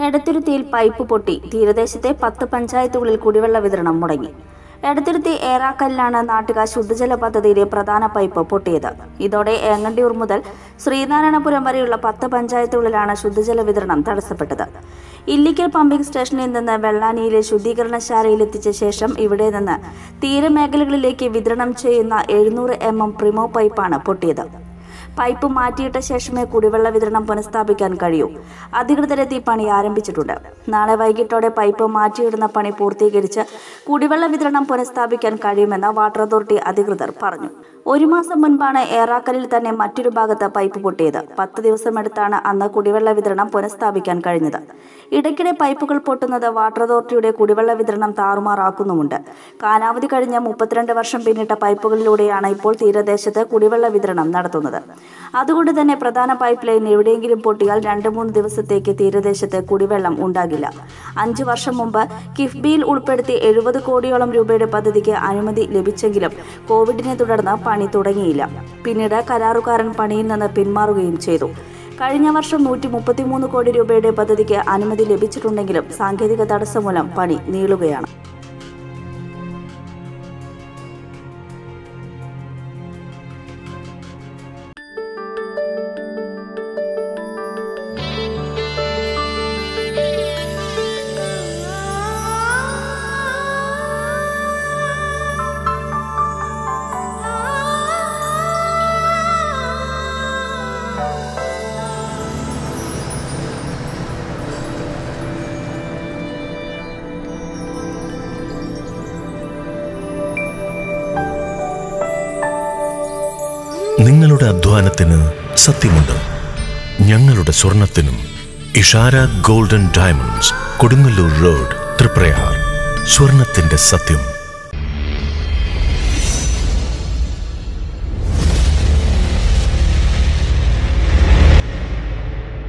എടത്തുരുത്തിയിൽ pipe പൊട്ടി തീരദേശത്തെ പത്ത് പഞ്ചായത്തുകളിൽ കുടിവെള്ള വിതരണം മുടങ്ങി എടത്തുരുത്തി ഏറാക്കല്ലിലാണ് നാട്ടുകാർ ശുദ്ധജല പദ്ധതിയിലെ പ്രധാന പൈപ്പ് പൊട്ടിയത് ഇതോടെ ഏങ്ങണ്ടിയൂർ മുതൽ ശ്രീനാരായണപുരം വരെയുള്ള പത്ത് പഞ്ചായത്തുകളിലാണ് ശുദ്ധജല വിതരണം തടസ്സപ്പെട്ടത് ഇല്ലിക്കൽ പമ്പിംഗ് സ്റ്റേഷനിൽ നിന്ന് വെള്ളാനിയിലെ ശുദ്ധീകരണശാലയിൽ എത്തിച്ച ശേഷം ഇവിടെ നിന്ന് തീരമേഖലകളിലേക്ക് വിതരണം ചെയ്യുന്ന എഴുന്നൂറ് എം എം പ്രിമോ പൈപ്പാണ് പൊട്ടിയത് പൈപ്പ് മാറ്റിയിട്ട ശേഷമേ കുടിവെള്ള വിതരണം പുനഃസ്ഥാപിക്കാൻ കഴിയൂ അധികൃതരെത്തി പണി ആരംഭിച്ചിട്ടുണ്ട് നാളെ വൈകിട്ടോടെ പൈപ്പ് മാറ്റിയിടുന്ന പണി പൂർത്തീകരിച്ച് കുടിവെള്ള വിതരണം പുനഃസ്ഥാപിക്കാൻ കഴിയുമെന്ന് വാട്ടർ അതോറിറ്റി അധികൃതർ പറഞ്ഞു ഒരു മാസം മുൻപാണ് ഏറാക്കലിൽ തന്നെ മറ്റൊരു ഭാഗത്ത് പൈപ്പ് പൊട്ടിയത് പത്ത് ദിവസമെടുത്താണ് അന്ന് കുടിവെള്ള വിതരണം പുനഃസ്ഥാപിക്കാൻ കഴിഞ്ഞത് ഇടയ്ക്കിടെ പൈപ്പുകൾ പൊട്ടുന്നത് വാട്ടർ അതോറിറ്റിയുടെ കുടിവെള്ള വിതരണം താറുമാറാക്കുന്നുമുണ്ട് കാലാവധി കഴിഞ്ഞ മുപ്പത്തിരണ്ട് വർഷം പിന്നിട്ട പൈപ്പുകളിലൂടെയാണ് ഇപ്പോൾ തീരദേശത്ത് കുടിവെള്ള വിതരണം നടത്തുന്നത് അതുകൊണ്ട് തന്നെ പ്രധാന പൈപ്പ് ലൈൻ എവിടെയെങ്കിലും പൊട്ടിയാൽ രണ്ട് മൂന്ന് ദിവസത്തേക്ക് തീരദേശത്ത് കുടിവെള്ളം ഉണ്ടാകില്ല അഞ്ചു വർഷം മുമ്പ് കിഫ്ബിയിൽ ഉൾപ്പെടുത്തി എഴുപത് കോടിയോളം രൂപയുടെ പദ്ധതിക്ക് അനുമതി ലഭിച്ചെങ്കിലും കോവിഡിനെ തുടർന്ന് പണി തുടങ്ങിയില്ല പിന്നീട് കരാറുകാരൻ പണിയിൽ നിന്ന് പിന്മാറുകയും ചെയ്തു കഴിഞ്ഞ വർഷം നൂറ്റി മുപ്പത്തിമൂന്ന് കോടി രൂപയുടെ പദ്ധതിക്ക് അനുമതി ലഭിച്ചിട്ടുണ്ടെങ്കിലും സാങ്കേതിക തടസ്സം മൂലം പണി നീളുകയാണ് നിങ്ങളുടെ അധ്വാനത്തിന് സത്യമുണ്ട് ഞങ്ങളുടെ സ്വർണത്തിനും Ishara Golden Diamonds Kodungallur road Triprayar സ്വർണത്തിന്റെ സത്യം